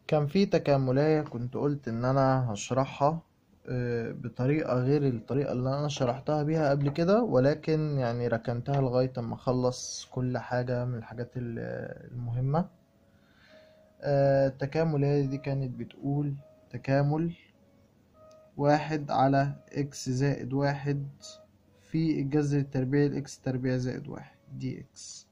كان في تكاملية كنت قلت ان انا هشرحها آه، بطريقة غير الطريقة اللي انا شرحتها بيها قبل كده ولكن يعني ركنتها لغاية اما اخلص كل حاجة من الحاجات ال- المهمة آه، التكاملية دي كانت بتقول تكامل واحد على اكس زائد واحد في الجذر التربيعي الاكس تربيع زائد واحد دي اكس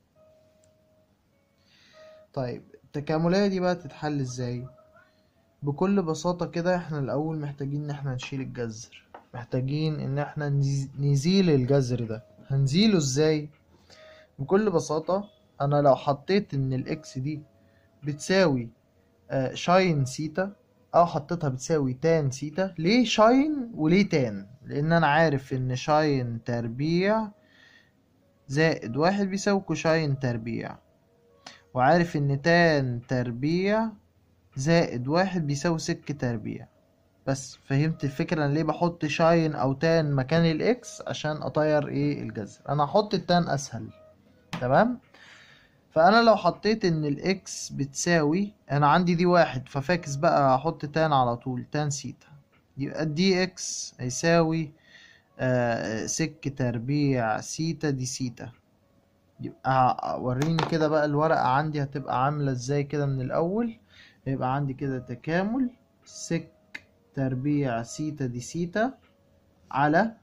طيب التكاملية دي بقى تتحل ازاي بكل بساطة كده احنا الأول محتاجين ان احنا نشيل الجذر محتاجين ان احنا نز- نزيل الجذر ده هنزيله ازاي بكل بساطة انا لو حطيت ان الاكس دي بتساوي آه، شاين سيتا او حطيتها بتساوي تان سيتا ليه شاين وليه تان لان انا عارف ان شاين تربيع زائد واحد بيساوي كوشاين تربيع وعارف ان تان تربيع زائد واحد بيساوي سك تربيع بس فهمت الفكرة انا ليه بحط شاين او تان مكان الاكس عشان اطير ايه الجذر انا هحط التان اسهل تمام فانا لو حطيت ان الاكس بتساوي انا عندي دي واحد ففاكس بقى هحط تان على طول تان سيتا يبقى دي اكس هيساوي آه سك تربيع سيتا دي سيتا يبقى وريني كده بقى الورقة عندي هتبقى عاملة ازاي كده من الأول يبقى عندي كده تكامل سك تربيع سيتا دي سيتا على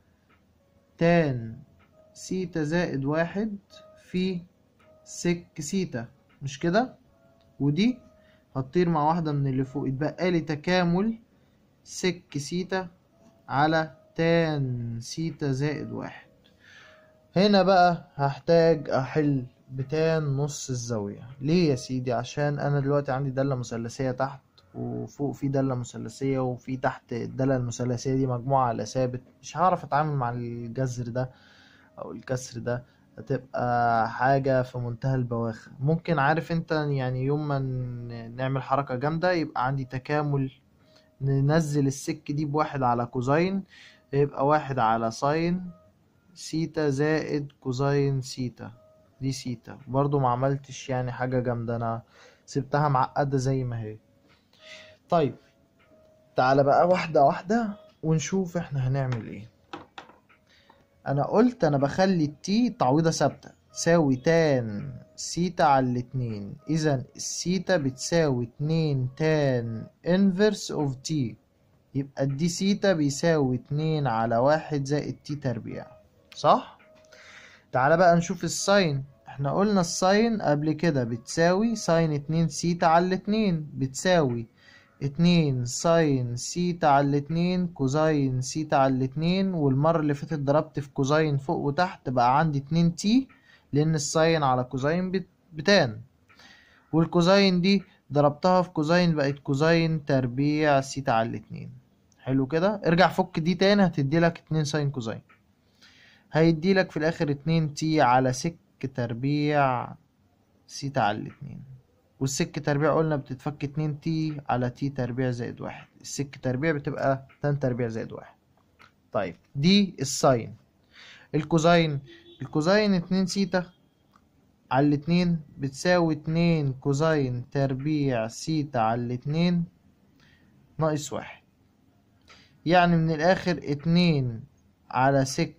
تان سيتا زائد واحد في سك سيتا مش كده ودي هتطير مع واحدة من اللي فوق يتبقى لي تكامل سك سيتا على تان سيتا زائد واحد هنا بقى هحتاج احل بتان نص الزاوية ليه يا سيدي عشان انا دلوقتي عندي دالة مثلثية تحت وفوق في دالة مثلثية وفي تحت الدالة المثلثية دي مجموعة على ثابت مش هعرف اتعامل مع الجذر ده او الكسر ده هتبقى حاجة في منتهى البواخة ممكن عارف انت يعني يوم ما ن- نعمل حركة جامدة يبقى عندي تكامل ننزل السك دي بواحد على كوزين يبقى واحد على ساين سيتا زائد كوزين سيتا دي سيتا برضو ما عملتش يعني حاجة جامدة انا سبتها معقدة زي ما هي طيب تعالى بقى واحدة واحدة ونشوف احنا هنعمل ايه انا قلت انا بخلي التي تعويضة ثابتة تساوي تان سيتا على الاتنين اذا السيتا بتساوي اتنين تان انفرس اوف تي يبقى الدي سيتا بيساوي اتنين على واحد زائد تي تربيع صح؟ تعالى بقى نشوف الساين احنا قلنا الساين قبل كده بتساوي ساين اتنين سيتا على الاتنين بتساوي اتنين ساين سيتا على الاتنين كوزاين سيتا على الاتنين والمرة اللي فاتت ضربت في كوزاين فوق وتحت بقى عندي اتنين تي لأن الساين على كوزاين بت- بتان والكوزاين دي ضربتها في كوزاين بقت كوزاين تربيع سيتا على الاتنين حلو كده ارجع فك دي تاني هتدي لك اتنين ساين كوزاين هيدي لك في الاخر اتنين تي على سك تربيع سيتا على الاتنين والسك تربيع قلنا بتتفك اتنين تي على تي تربيع زائد واحد السك تربيع بتبقى تان تربيع زائد واحد طيب دي الساين الكوزاين الكوزاين اتنين سيتا على الاتنين بتساوي اتنين كوزاين تربيع سيتا على الاتنين ناقص واحد يعني من الآخر اتنين على سك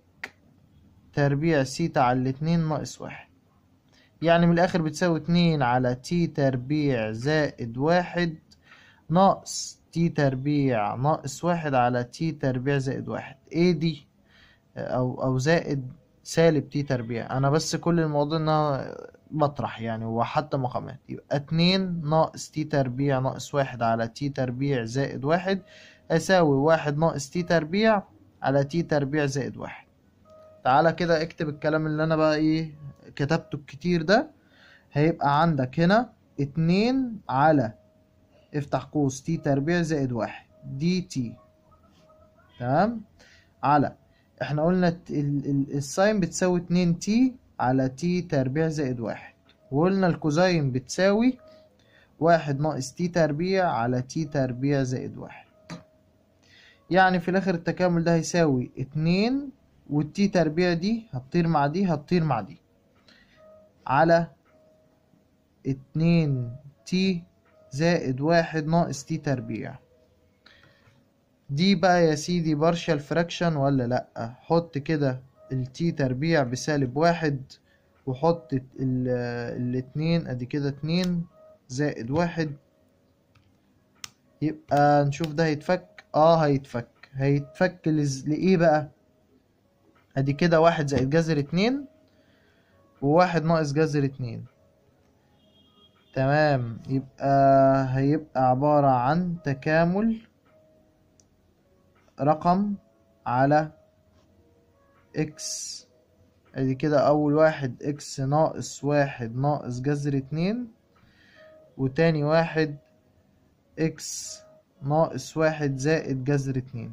تربيع سيتا على الاتنين ناقص واحد يعني من الآخر بتساوي اتنين على تي تربيع زائد واحد ناقص تي تربيع ناقص واحد على تي تربيع زائد واحد ايه دي او او زائد سالب تي تربيع انا بس كل الموضوع ان انا بطرح يعني وحتى مقامات يبقى اتنين ناقص تي تربيع ناقص واحد على تي تربيع زائد واحد يساوي واحد ناقص تي تربيع على تي تربيع زائد واحد تعالى كده اكتب الكلام اللي انا بقى ايه كتبته الكتير ده هيبقى عندك هنا اتنين على افتح قوس تي تربيع زائد واحد دي تي تمام على احنا قلنا الت- ال- ال- الساين بتساوي اتنين تي على تي تربيع زائد واحد وقلنا الكوزاين بتساوي واحد ناقص تي تربيع على تي تربيع زائد واحد يعني في الاخر التكامل ده هيساوي اتنين والتي تربيع دي هتطير مع دي هتطير مع دي على اتنين تي زائد واحد ناقص تي تربيع دي بقى يا سيدي بارشال فراكشن ولا لأ حط كده التي تربيع بسالب واحد وحط ال- الاتنين ادي كده اتنين زائد واحد يبقى نشوف ده هيتفك اه هيتفك هيتفك لز- لإيه بقى ادي كده واحد زائد جذر اتنين وواحد ناقص جذر اتنين تمام يبقى هيبقى عبارة عن تكامل رقم على اكس ادي كده اول واحد اكس ناقص واحد ناقص جذر اتنين وتاني واحد اكس ناقص واحد زائد جذر اتنين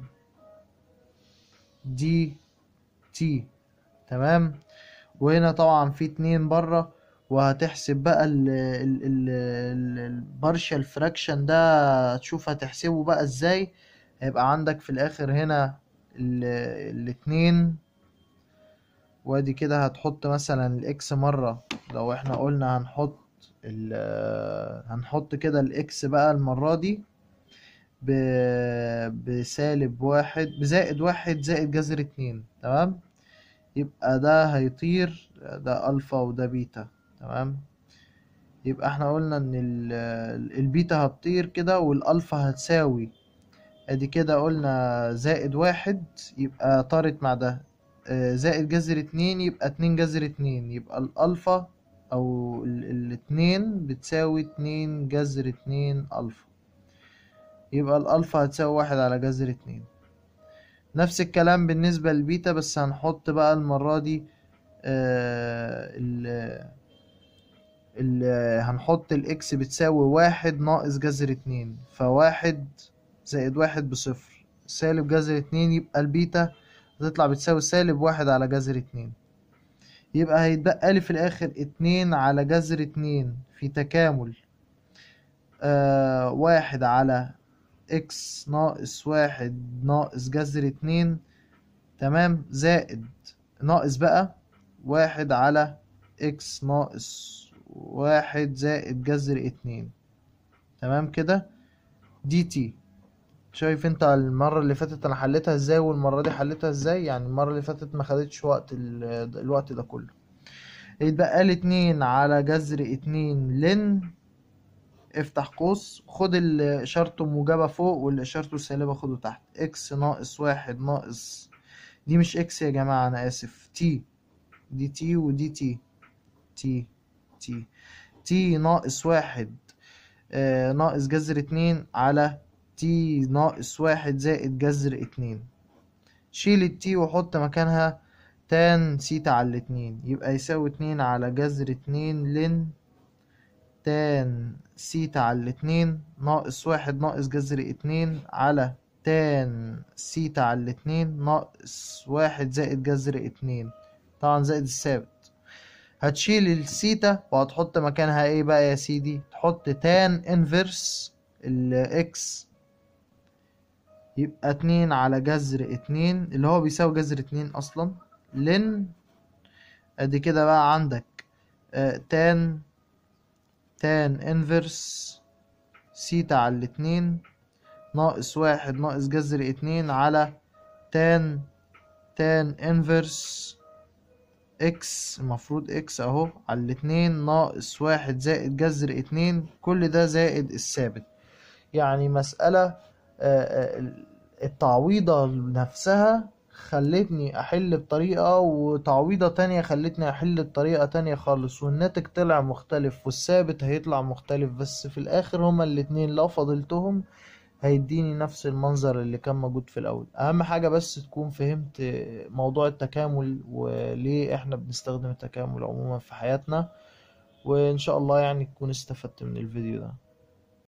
دي تي تمام وهنا طبعا في اتنين بره وهتحسب بقى ال ال ال البارشال فراكشن ده تشوف هتحسبه بقى ازاي هيبقى عندك في الاخر هنا ال الاتنين وادي كده هتحط مثلا الاكس مرة لو احنا قلنا هنحط ال هنحط كده الاكس بقى المرة دي ب بسالب واحد بزائد واحد زائد جذر اتنين تمام يبقى ده هيطير ده الفا وده بيتا تمام يبقى احنا قلنا ان ال- البيتا هتطير كده والالفا هتساوي ادي كده قلنا زائد واحد يبقى طارت مع ده آه، زائد جذر اتنين يبقى اتنين جذر اتنين يبقى الالفا او ال- الاتنين بتساوي اتنين جذر اتنين الفا يبقى الالفا هتساوي واحد على جذر اتنين نفس الكلام بالنسبة للبيتا بس هنحط بقى المرة دي آه ال ال هنحط الاكس بتساوي واحد ناقص جذر اتنين فواحد زائد واحد بصفر سالب جذر اتنين يبقى البيتا هتطلع بتساوي سالب واحد على جذر اتنين يبقى هيتبقى لي في الآخر اتنين على جذر اتنين في تكامل آه واحد على اكس ناقص واحد ناقص جذر اتنين تمام زائد ناقص بقى واحد على اكس ناقص واحد زائد جذر اتنين تمام كده دي تي شايف انت المرة اللي فاتت انا حليتها ازاي والمرة دي حليتها ازاي يعني المرة اللي فاتت ما خدتش وقت ال- الوقت ده كله يتبقى لي اتنين على جذر اتنين لن افتح قوس خد اللي اشارته موجبة فوق واللي اشارته سالبة خده تحت اكس ناقص واحد ناقص دي مش اكس يا جماعة انا اسف تي دي تي ودي تي تي تي تي ناقص واحد آه ناقص جذر اتنين على تي ناقص واحد زائد جذر اتنين شيل التي وحط مكانها تان سيتا على الاتنين يبقى يساوي اتنين على جذر اتنين لن تان سيتا على الاتنين ناقص واحد ناقص جذر اتنين على تان سيتا على الاتنين ناقص واحد زائد جذر اتنين طبعا زائد الثابت هتشيل السيتا وهتحط مكانها ايه بقى يا سيدي تحط تان انفرس الاكس يبقى اتنين على جذر اتنين اللي هو بيساوي جذر اتنين اصلا لن ادي كده بقى عندك آه تان تان انفرس سيتا على الاتنين ناقص واحد ناقص جذر اتنين على تان تان انفرس اكس المفروض اكس اهو على الاتنين ناقص واحد زائد جذر اتنين كل ده زائد الثابت يعني مسألة آه، آه، التعويضة نفسها خلتني احل بطريقة وتعويضة تانية خلتني احل بطريقة تانية خالص والناتج طلع مختلف والثابت هيطلع مختلف بس في الاخر هما الاتنين لو فضلتهم هيديني نفس المنظر اللي كان موجود في الاول اهم حاجة بس تكون فهمت موضوع التكامل وليه احنا بنستخدم التكامل عموما في حياتنا وان شاء الله يعني تكون استفدت من الفيديو ده